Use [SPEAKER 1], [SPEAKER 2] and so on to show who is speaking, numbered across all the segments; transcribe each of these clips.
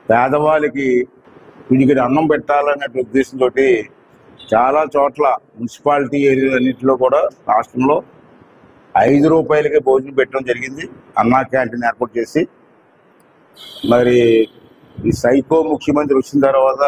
[SPEAKER 1] పేదవాళ్ళకి వీడికి అన్నం పెట్టాలనే ఉద్దేశంతో చాలా చోట్ల మున్సిపాలిటీ ఏరియాలన్నింటిలో కూడా రాష్ట్రంలో ఐదు రూపాయలకే భోజనం పెట్టడం జరిగింది అన్నా క్యాంటీన్ ఏర్పాటు చేసి మరి ఈ సైకో ముఖ్యమంత్రి వచ్చిన తర్వాత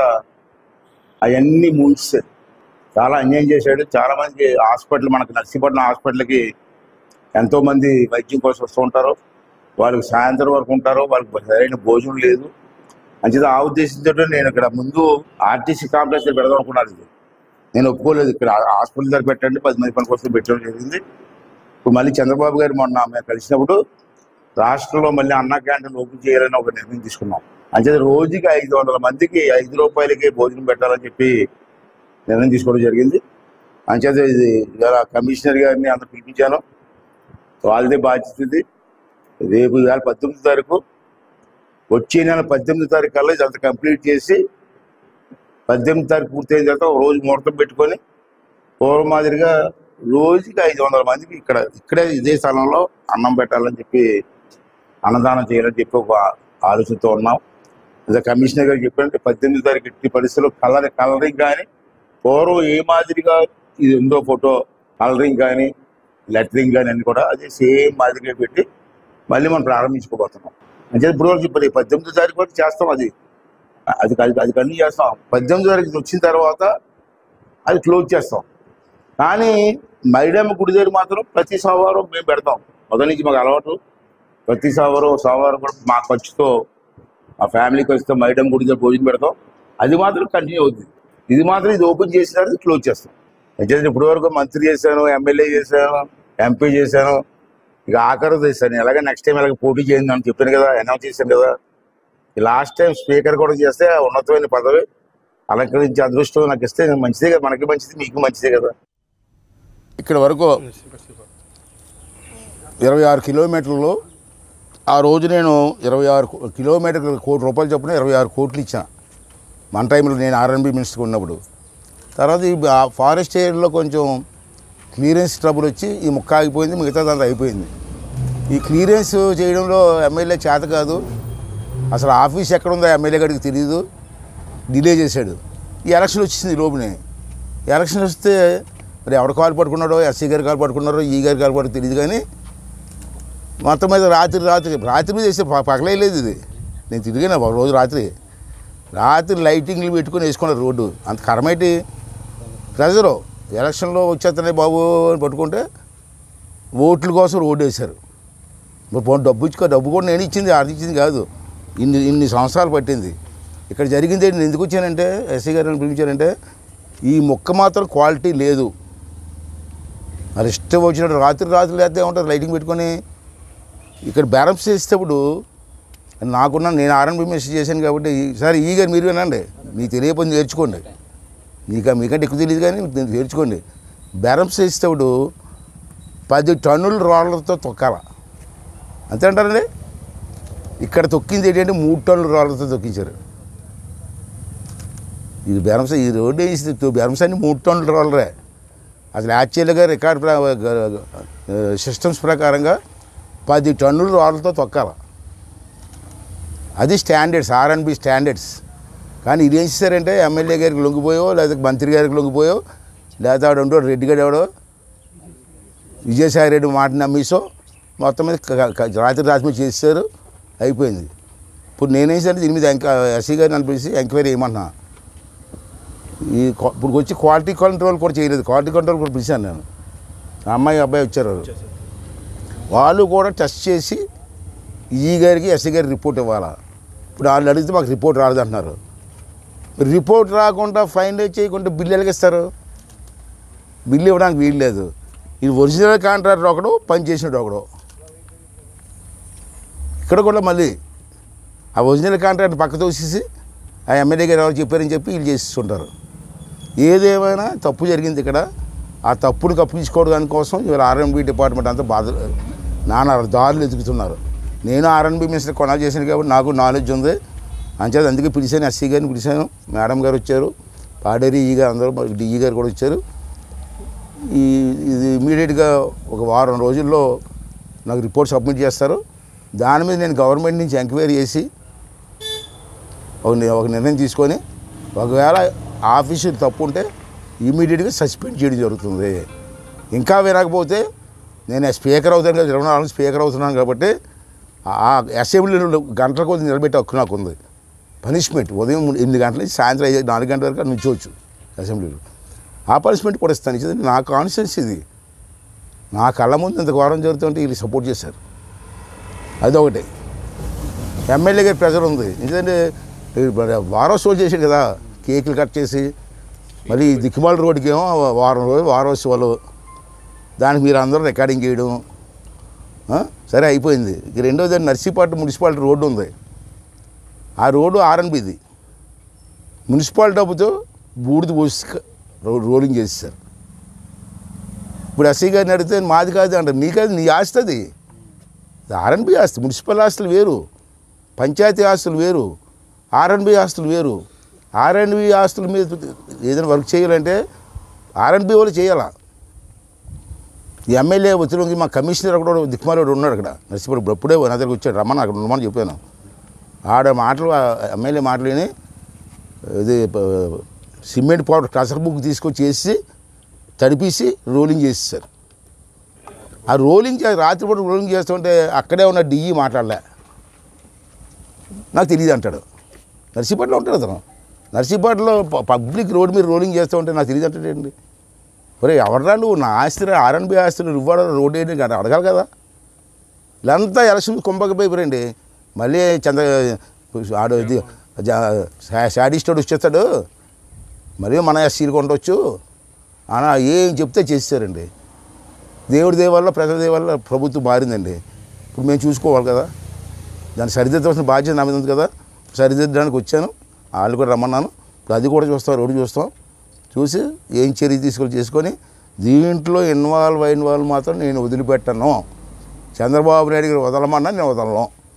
[SPEAKER 1] అవన్నీ మూసేశారు చాలా అన్యాయం చేశాడు చాలా మందికి హాస్పిటల్ మనకు నర్సీపట్నం హాస్పిటల్కి ఎంతో మంది వైద్యం కోసం వస్తూ ఉంటారు వాళ్ళకి సాయంత్రం వరకు ఉంటారు వాళ్ళకి సరైన భోజనం లేదు అంచేత ఆ ఉద్దేశంతో నేను ఇక్కడ ముందు ఆర్టీసీ కాంప్లెక్స్ దగ్గర పెడదాం అనుకున్నాను ఇది నేను ఒప్పుకోలేదు ఇక్కడ హాస్పిటల్ దగ్గర పెట్టండి పది మంది పని కోసం పెట్టడం జరిగింది ఇప్పుడు మళ్ళీ చంద్రబాబు గారు మొన్న మేము కలిసినప్పుడు రాష్ట్రంలో మళ్ళీ అన్నా క్యాంటీన్ ఓపెన్ చేయాలని ఒక నిర్ణయం తీసుకున్నాం అంచేత రోజుకి ఐదు వందల మందికి ఐదు రూపాయలకి భోజనం పెట్టాలని చెప్పి నిర్ణయం తీసుకోవడం జరిగింది అంచేత ఇది ఇవాళ కమిషనర్ గారిని అందరూ పిలిపించాను వాళ్ళదే బాధ్యత ఇది రేపు ఇవాళ పద్దెనిమిది తారీఖు వచ్చే నెల పద్దెనిమిది తారీఖు కల్లా ఇదంతా కంప్లీట్ చేసి పద్దెనిమిది తారీఖు పూర్తయిన తర్వాత ఒక రోజు ముహూర్తం పెట్టుకొని పూర్వం మాదిరిగా రోజుకి ఐదు వందల మందికి ఇక్కడ ఇక్కడే ఇదే స్థలంలో అన్నం పెట్టాలని చెప్పి అన్నదానం చేయాలని చెప్పి ఒక ఆలోచనతో ఉన్నాం అదే కమిషనర్ గారు చెప్పారంటే పద్దెనిమిది తారీఖు ఎట్టి పరిస్థితుల్లో కలర్ కలరింగ్ కానీ పూర్వం ఏ మాదిరిగా ఇది ఉందో ఫోటో కలరింగ్ కానీ లెటరింగ్ కానీ అన్ని కూడా అదే సేమ్ మాదిరిగా పెట్టి మళ్ళీ మనం ప్రారంభించుకోబోతున్నాం అంటే ఇప్పుడు వరకు ఇప్పుడు ఈ పద్దెనిమిది తారీఖు వరకు చేస్తాం అది అది అది అది కంటిన్యూ చేస్తాం పద్దెనిమిది తారీఖు వచ్చిన తర్వాత అది క్లోజ్ చేస్తాం కానీ మైడమ్మ గుడి దగ్గర మాత్రం ప్రతి సోమవారం మేము పెడతాం మొదటి నుంచి మాకు అలవాటు ప్రతి సోమవారం సోమవారం కూడా మా ఖర్చుతో మా ఫ్యామిలీ ఖర్చుతో మైడమ్మ గుడి దగ్గర భోజనం పెడతాం అది మాత్రం కంటిన్యూ అవుతుంది ఇది మాత్రం ఇది ఓపెన్ చేసిన తర్వాత క్లోజ్ చేస్తాం అంటే ఇప్పటి వరకు మంత్రి చేశాను ఎమ్మెల్యే చేశాను ఎంపీ చేశాను ఇక ఆఖరు చేశాను ఎలాగ నెక్స్ట్ టైం ఎలాగ పోటీ చేయండి అని చెప్పాను కదా అనౌన్స్ చేశాను కదా లాస్ట్ టైం స్పీకర్ కూడా చేస్తే ఆ ఉన్నతమైన పదవి అలంకరించే అదృష్టం నాకు ఇస్తే మంచిదే కదా మనకి మంచిది మీకు మంచిదే కదా
[SPEAKER 2] ఇక్కడ వరకు ఇరవై ఆరు కిలోమీటర్లు ఆ రోజు నేను ఇరవై ఆరు కో- కిలోమీటర్లు కోటి రూపాయలు చొప్పున ఇరవై ఆరు కోట్లు ఇచ్చాను మన టైంలో నేను ఆర్ఎన్బి మినిస్టర్ ఉన్నప్పుడు తర్వాత ఈ ఆ ఫారెస్ట్ ఏరియాలో కొంచెం క్లియరెన్స్ ట్రబుల్ వచ్చి ఈ ముక్క ఆగిపోయింది మిగతాదంతా అయిపోయింది ఈ క్లియరెన్స్ చేయడంలో ఎమ్మెల్యే చేత కాదు అసలు ఆఫీస్ ఎక్కడ ఉందో ఎమ్మెల్యే గారికి తెలియదు డిలే చేశాడు ఈ ఎలక్షన్ వచ్చింది ఈ లోపునే ఎలక్షన్ వస్తే మరి ఎవడు కాలు పట్టుకున్నాడో ఎస్సీ గారు కాలు పట్టుకున్నారో ఈ గారు కాలు పట్టుకు తెలియదు కానీ మొత్తం మీద రాత్రి రాత్రి రాత్రి మీద వేస్తే ప- పగలేయలేదు ఇది నేను తిరిగిన ఒక రోజు రాత్రి రాత్రి లైటింగ్లు పెట్టుకొని వేసుకున్నారు రోడ్డు అంత కరమేటి ప్రెజరు ఎలక్షన్లో వచ్చేస్తున్నాయి బాబు అని పట్టుకుంటే ఓట్ల కోసం రోడ్డు వేశారు మరి పోనీ డబ్బు ఇచ్చుకో డబ్బు కూడా నేను ఇచ్చింది అది ఇచ్చింది కాదు ఇన్ని ఇన్ని సంవత్సరాలు పట్టింది ఇక్కడ జరిగింది ఏంటి? నేను ఎందుకు వచ్చానంటే ఎస్సీ గారిని పిలిపించానంటే ఈ మొక్క మాత్రం క్వాలిటీ లేదు మరి ఇష్టం వచ్చినట్టు రాత్రి రాత్రి లేకపోతే ఏమంటారు లైటింగ్ పెట్టుకొని ఇక్కడ బ్యాలెన్స్ చేసేటప్పుడు నాకున్న నేను ఆర్ఎన్బి మెసేజ్ చేశాను కాబట్టి ఈసారి ఈ గారు మీరు వినండి మీకు తెలియకపోతే నేర్చుకోండి మీకు మీకంటే ఎక్కువ తెలియదు కానీ మీరు నేర్చుకోండి బ్యాలెన్స్ చేసేటప్పుడు పది టన్నుల రోళ్ళతో తొక్కాల అంతే అంటారండి ఇక్కడ తొక్కింది ఏంటంటే మూడు టన్నుల రోళ్ళతో తొక్కించారు ఇది బెరంస ఈ రోడ్డు వేసి బెరంస అన్ని మూడు టన్నుల రోలరే అసలు యాక్చువల్గా రికార్డ్ సిస్టమ్స్ ప్రకారంగా పది టన్నుల రోళ్ళతో తొక్కాల అది స్టాండర్డ్స్ ఆర్ఎన్బి స్టాండర్డ్స్ కానీ ఇది ఏం చేశారంటే ఎమ్మెల్యే గారికి లొంగిపోయో లేదా మంత్రి గారికి లొంగిపోయో లేదా ఆడు ఉండో రెడ్డి గారు ఎవడో విజయసాయి రెడ్డి మాట నమ్మేసో మొత్తం మీద క- క- రాత్రి రాత్రి మీద చేశారు అయిపోయింది ఇప్పుడు నేనేం చేశాను దీని మీద ఎంక్వై ఎస్సీ గారిని అనిపించి ఎంక్వైరీ చేయమంటున్నా ఈ క్వా- ఇప్పుడు వచ్చి క్వాలిటీ కంట్రోల్ కూడా చేయలేదు క్వాలిటీ కంట్రోల్ కూడా పిలిచాను నేను ఆ అమ్మాయి అబ్బాయి వచ్చారు వాళ్ళు. వాళ్ళు కూడా టెస్ట్ చేసి ఈ గారికి ఎస్సీ గారికి రిపోర్ట్ ఇవ్వాలా ఇప్పుడు వాళ్ళు అడిగితే మాకు రిపోర్ట్ రాలేదంటున్నారు రిపోర్ట్ రాకుండా ఫైన్ చేయకుండా బిల్లు ఎలాగిస్తారు బిల్లు ఇవ్వడానికి వీలు లేదు ఇది ఒరిజినల్ కాంట్రాక్టర్ ఒకడు పని చేసినాడు ఒకడు ఇక్కడ కూడా మళ్ళీ ఆ ఒరిజినల్ కాంట్రాక్ట్ పక్క తోసేసి ఆ ఎమ్మెల్యే గారు ఎవరు చెప్పారని చెప్పి వీళ్ళు చేస్తుంటారు ఏదేమైనా తప్పు జరిగింది ఇక్కడ ఆ తప్పును కప్పించుకోవడానికి కోసం ఇవాళ ఆర్ఎన్బి డిపార్ట్మెంట్ అంతా బాధ నానా దారులు ఎదుగుతున్నారు నేను ఆర్ఎన్బి మినిస్టర్ కొనాలి చేశాను కాబట్టి నాకు నాలెడ్జ్ ఉంది అంచేది అందుకే పిలిచాను ఎస్సీ గారిని పిలిచాను మేడం గారు వచ్చారు పాడేరి ఈ గారు అందరూ మరి డిఈ గారు కూడా వచ్చారు ఈ ఇది ఇమీడియట్గా ఒక వారం రోజుల్లో నాకు రిపోర్ట్ సబ్మిట్ చేస్తారు దాని మీద నేను గవర్నమెంట్ నుంచి ఎంక్వైరీ చేసి ఒక ని- ఒక నిర్ణయం తీసుకొని ఒకవేళ ఆఫీసు తప్పు ఉంటే ఇమీడియట్గా సస్పెండ్ చేయడం జరుగుతుంది ఇంకా వినకపోతే నేను స్పీకర్ అవుతాను కదా ఇరవై నాలుగు స్పీకర్ అవుతున్నాను కాబట్టి ఆ అసెంబ్లీలో గంటల కొద్ది నిలబెట్టే హక్కు నాకు ఉంది పనిష్మెంట్ ఉదయం ఎనిమిది గంటల నుంచి సాయంత్రం ఐదు నాలుగు గంటల వరకు నుంచోవచ్చు అసెంబ్లీలో ఆ పనిష్మెంట్ కూడా ఇస్తాను ఇది నా కాన్షియన్స్ ఇది నా కళ్ళ ముందు ఇంత ఘోరం జరుగుతుంటే వీళ్ళు సపోర్ట్ చేశారు అదొకటి ఎమ్మెల్యే గారి ప్రెజర్ ఉంది ఎందుకంటే వారోత్సవాలు చేశాడు కదా కేకులు కట్ చేసి మళ్ళీ ఈ దిక్కుమాల రోడ్డుకి ఏమో వారం రోజులు వారోత్సవాలు దానికి మీరు అందరూ రికార్డింగ్ చేయడం ఆ? సరే అయిపోయింది ఇక రెండోది నర్సీపట్నం మున్సిపాలిటీ రోడ్డు ఉంది ఆ రోడ్డు ఆర్ఎన్బిది మున్సిపాలిటీ డబ్బుతో బూడిద పోసి క- రో- రోలింగ్ చేసేసారు ఇప్పుడు ఎస్ఐ గారిని అడిగితే మాది కాదు అంటారు నీ కాదు నీ ఆస్తి అది ఆర్ఎన్బి ఆస్తి మున్సిపల్ ఆస్తులు వేరు పంచాయతీ ఆస్తులు వేరు ఆర్ఎన్బి ఆస్తులు వేరు ఆర్ఎన్బి ఆస్తుల మీద ఏదైనా వర్క్ చేయాలంటే ఆర్ఎన్బి వాళ్ళు చేయాలా ఈ ఎమ్మెల్యే ఒత్తిడికి మా కమిషనర్ అక్కడ దిక్కుమాలోడు ఉన్నాడు అక్కడ నర్సీపురం ఇప్పుడు అప్పుడే నా దగ్గరికి వచ్చాడు రమ్మని అక్కడ ఉండమని చెప్పాను ఆడ మాటలు ఆ ఎమ్మెల్యే మాటలేని ఇది ప- సిమెంట్ పౌడర్ కసర బుక్ తీసుకొచ్చి వేసి తడిపేసి రోలింగ్ చేసేసారు ఆ రోలింగ్ చే- రాత్రిపూట రోలింగ్ చేస్తుంటే అక్కడే ఉన్న డిఈ మాట్లాడలే నాకు తెలియదు అంటాడు నర్సీపట్నంలో ఉంటాడు అతను నర్సీపట్నంలో ప- పబ్లిక్ రోడ్ మీద రోలింగ్ చేస్తూ ఉంటే నాకు తెలియదు అంటాడండి ఒరే ఎవడరా నువ్వు నా ఆస్తి ఆర్ఎన్బి ఆస్తులు ఇవ్వడం రోడ్ వేయడం కదా అడగాలి కదా వీళ్ళంతా ఎలక్షన్ కుంభకపోయిపోరండి మళ్ళీ చంద్ర ఆడు ఇది శాడిస్టోడు వచ్చేస్తాడు మరియు మన ఎస్సీలు కొండవచ్చు అలా ఏం చెప్తే చేసేసారండి దేవుడి దేవ వల్ల ప్రజల దేవ వల్ల ప్రభుత్వం మారిందండి ఇప్పుడు మేము చూసుకోవాలి కదా దాన్ని సరిదిద్దవలసిన బాధ్యత నా మీద ఉంది కదా సరిదిద్దడానికి వచ్చాను వాళ్ళు కూడా రమ్మన్నాను ఇప్పుడు అది కూడా చూస్తాం రోడ్డు చూస్తాం చూసి ఏం చర్య తీసుకొని చేసుకొని దీంట్లో ఇన్వాల్వ్ అయిన వాళ్ళు మాత్రం నేను వదిలిపెట్టను చంద్రబాబు నాయుడు గారు వదలమన్నా నేను వదలను